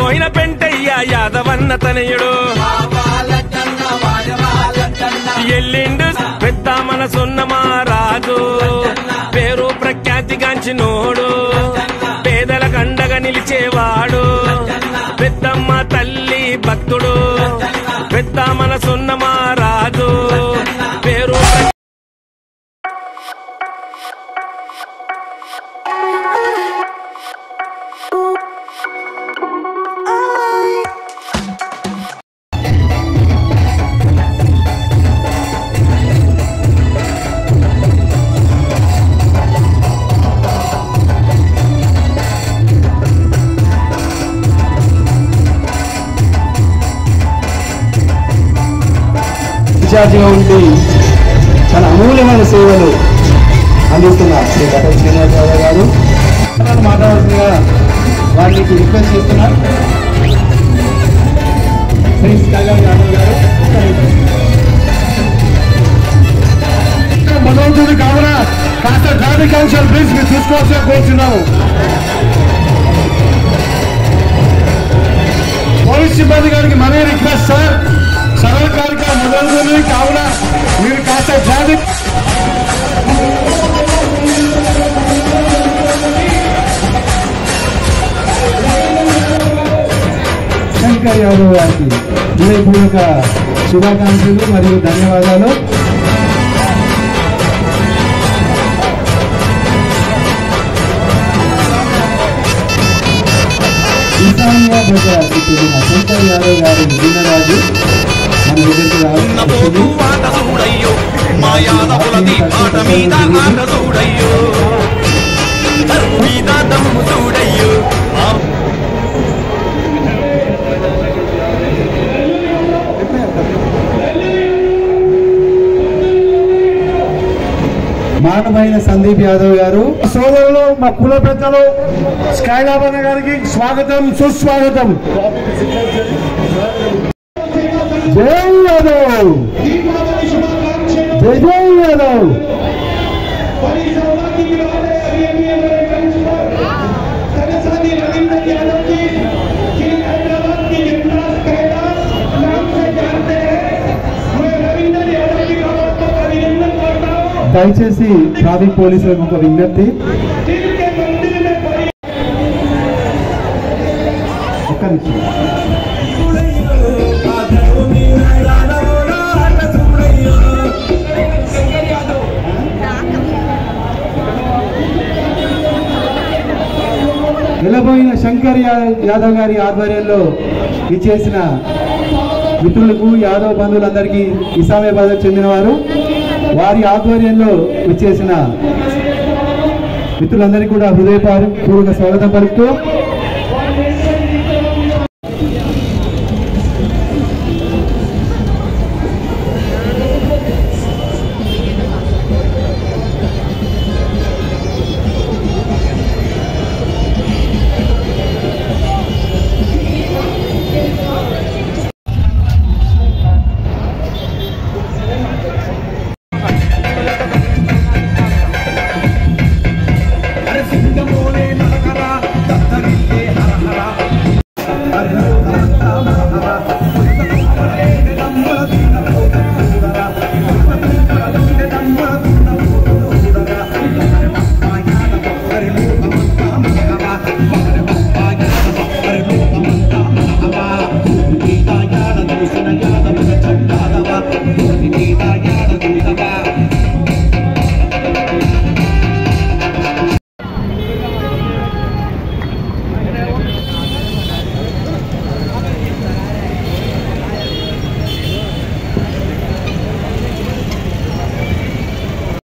బోయిన పెంటయ్య యాదవన్న తనయుడు ఎల్లిండు పెద్ద మనసున్న మా రాజు పేరు ప్రఖ్యాతిగాంచినోడు పేదల కండగా నిలిచేవాడు పెద్దమ్మ తల్లి భక్తుడు పెద్ద మనసున్న మా రాజు పేరు ప్ర- ఇన్ఛార్జిగా ఉండి చాలా అమూల్యమైన సేవలు అందిస్తున్న శ్రీ గత శ్రీనివాసరావు గారు మాట్లాడాల్సిందిగా వారికి రిక్వెస్ట్ చేస్తున్నారు శ్రీ కళ్యాణ్ యాదవ్ గారు మనోజుడి కావున కాస్త ట్రాఫిక్ కౌన్సిల్ ప్లీజ్ మీరు చూసుకోవాల్సిన కోరుతున్నాము పోలీస్ సిబ్బంది గారికి మనీ రిక్వెస్ట్ సార్ సర్వకారిక మనోజుడి కావున మీరు కాస్త ట్రాఫిక్ శంకర్ యాదవ్ గారికి హృదయపూర్వక శుభాకాంక్షలు మరియు ధన్యవాదాలు ఈశాన్య భద్రానికి చెందిన శంకర్ యాదవ్ గారి విన్నరాజు మన దగ్గరికి నమోదు రావాలి ఆట చూడయ్యో మా యాదవులది ఆట మీద ఆట చూడయ్యో దమ్ము మీద దమ్ము చూడయ్యో ఆ మానమైన సందీప్ యాదవ్ గారు సోదరులు మా కుల పెద్దలు స్కైలాబన్న గారికి స్వాగతం సుస్వాగతం జై యాదవ్ జై జై యాదవ్ దయచేసి ట్రాఫిక్ పోలీసులకు ఒక విజ్ఞప్తి ఒక్క నిమిషం నిలబోయిన శంకర్ యా- యాదవ్ గారి ఆధ్వర్యంలో ఇచ్చేసిన మిత్రులకు యాదవ్ బంధువులందరికీ ఇస్లామాబాద్ చెందిన వారు వారి ఆధ్వర్యంలో ఇచ్చేసిన మిత్రులందరికీ కూడా హృదయపూర్వక స్వాగతం పలుకుతూ